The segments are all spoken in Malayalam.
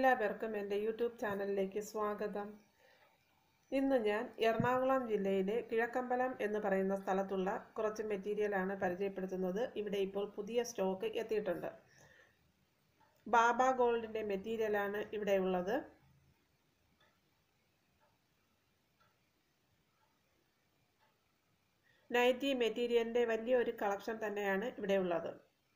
എല്ലാവർക്കും എൻ്റെ യൂട്യൂബ് ചാനലിലേക്ക് സ്വാഗതം ഇന്ന് ഞാൻ എറണാകുളം ജില്ലയിലെ കിഴക്കമ്പലം എന്ന് പറയുന്ന സ്ഥലത്തുള്ള കുറച്ച് മെറ്റീരിയലാണ് പരിചയപ്പെടുത്തുന്നത് ഇവിടെ ഇപ്പോൾ പുതിയ സ്റ്റോക്ക് എത്തിയിട്ടുണ്ട് ബാബ ഗോൾഡിൻ്റെ മെറ്റീരിയലാണ് ഇവിടെ ഉള്ളത് നൈറ്റി മെറ്റീരിയലിൻ്റെ വലിയൊരു കളക്ഷൻ തന്നെയാണ് ഇവിടെ ഉള്ളത്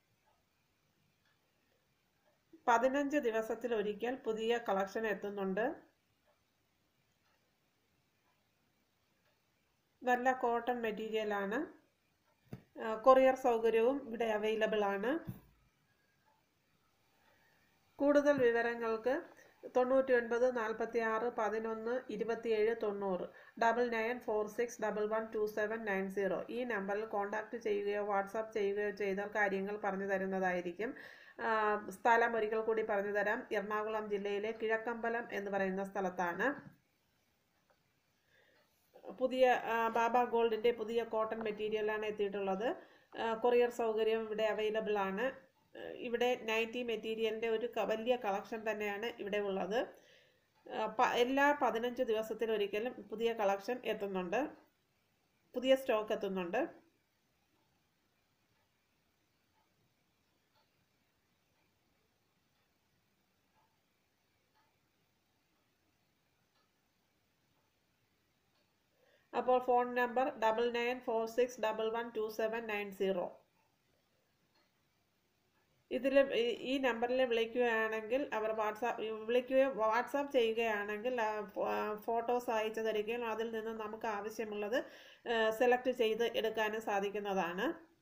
പതിനഞ്ച് ദിവസത്തിൽ ഒരിക്കൽ പുതിയ കളക്ഷൻ എത്തുന്നുണ്ട് നല്ല കോട്ടൺ മെറ്റീരിയലാണ് കൊറിയർ സൗകര്യവും ഇവിടെ അവൈലബിൾ ആണ് കൂടുതൽ വിവരങ്ങൾക്ക് തൊണ്ണൂറ്റി ഒൻപത് നാൽപ്പത്തി ആറ് പതിനൊന്ന് ഇരുപത്തിയേഴ് തൊണ്ണൂറ് double nine four six double one two seven nine zero ഈ നമ്പറിൽ കോൺടാക്റ്റ് ചെയ്യുകയോ വാട്സാപ്പ് ചെയ്യുകയോ ചെയ്താൽ കാര്യങ്ങൾ പറഞ്ഞു തരുന്നതായിരിക്കും സ്ഥലം ഒരിക്കൽ കൂടി പറഞ്ഞു തരാം എറണാകുളം ജില്ലയിലെ കിഴക്കമ്പലം എന്ന് പറയുന്ന സ്ഥലത്താണ് പുതിയ ബാബ ഗോൾഡിൻ്റെ പുതിയ കോട്ടൺ മെറ്റീരിയലാണ് എത്തിയിട്ടുള്ളത് കൊറിയർ സൗകര്യം ഇവിടെ അവൈലബിൾ ആണ് ഇവിടെ നൈറ്റി മെറ്റീരിയലിൻ്റെ ഒരു വലിയ കളക്ഷൻ തന്നെയാണ് ഇവിടെ ഉള്ളത് എല്ലാ പതിനഞ്ച് ദിവസത്തിലൊരിക്കലും പുതിയ കളക്ഷൻ എത്തുന്നുണ്ട് പുതിയ സ്റ്റോക്ക് എത്തുന്നുണ്ട് അപ്പോൾ phone number double nine four six double one two seven nine zero ഇതിൽ ഈ നമ്പറിൽ വിളിക്കുകയാണെങ്കിൽ അവർ വാട്സാപ്പ് വിളിക്കുകയോ വാട്സാപ്പ് ചെയ്യുകയാണെങ്കിൽ ഫോട്ടോസ് അയച്ചു തരികയും അതിൽ നിന്ന് നമുക്ക് ആവശ്യമുള്ളത് സെലക്ട് ചെയ്ത് എടുക്കാനും സാധിക്കുന്നതാണ്